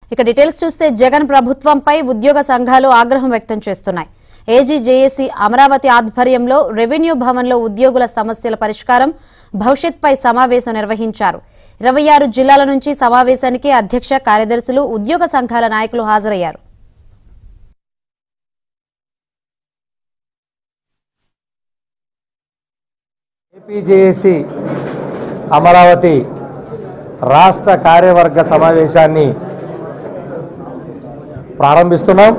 ఇక డీటెయిల్స్ చూస్తే జగన్ ప్రభుత్వంపై ఉద్యోగ సంఘాలు ఆగ్రహం వ్యక్తం చేస్తున్నాయి ఏజీ జేఏసీ అమరావతి ఆధ్వర్యంలో రెవెన్యూ భవన్లో ఉద్యోగుల సమస్యల పరిష్కారం భవిష్యత్పై సమావేశం నిర్వహించారు ఇరవై ఆరు జిల్లాల నుంచి సమావేశానికి అధ్యక్ష కార్యదర్శులు ఉద్యోగ సంఘాల నాయకులు హాజరయ్యారు ఏపీజేఏసీ అమరావతి రాష్ట్ర కార్యవర్గ సమావేశాన్ని ప్రారంభిస్తున్నాం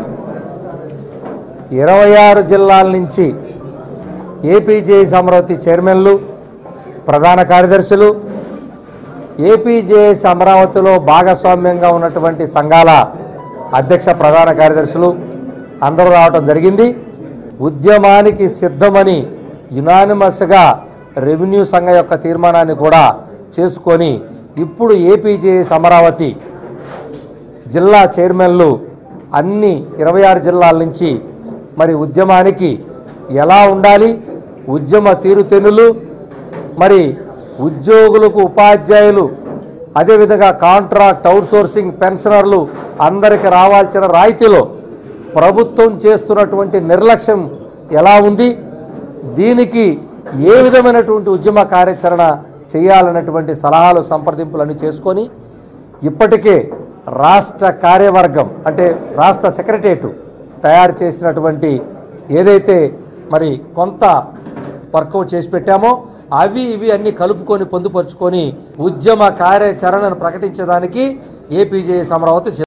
ఇరవై ఆరు జిల్లాల నుంచి ఏపీజేఎస్ అమరావతి చైర్మన్లు ప్రధాన కార్యదర్శులు ఏపీజేఎస్ అమరావతిలో భాగస్వామ్యంగా ఉన్నటువంటి సంఘాల అధ్యక్ష ప్రధాన కార్యదర్శులు అందరూ రావటం జరిగింది ఉద్యమానికి సిద్ధమని యునానిమస్గా రెవెన్యూ సంఘం యొక్క తీర్మానాన్ని కూడా చేసుకొని ఇప్పుడు ఏపీజేఎస్ అమరావతి జిల్లా చైర్మన్లు అన్ని ఇరవై ఆరు జిల్లాల నుంచి మరి ఉద్యమానికి ఎలా ఉండాలి ఉద్యమ తీరుతెన్నులు మరి ఉద్యోగులకు ఉపాధ్యాయులు అదేవిధంగా కాంట్రాక్ట్ అవుట్సోర్సింగ్ పెన్షనర్లు అందరికి రావాల్సిన రాయితీలో ప్రభుత్వం చేస్తున్నటువంటి నిర్లక్ష్యం ఎలా ఉంది దీనికి ఏ విధమైనటువంటి ఉద్యమ కార్యాచరణ చేయాలన్నటువంటి సలహాలు సంప్రదింపులన్నీ చేసుకొని ఇప్పటికే రాష్ట్ర కార్యవర్గం అంటే రాష్ట్ర సెక్రటరియట్ తయారు చేసినటువంటి ఏదైతే మరి కొంత వర్కౌట్ చేసి పెట్టామో అవి ఇవి అన్ని కలుపుకొని పొందుపరుచుకొని ఉద్యమ కార్యాచరణను ప్రకటించడానికి ఏపీజేఎస్ అమరావతి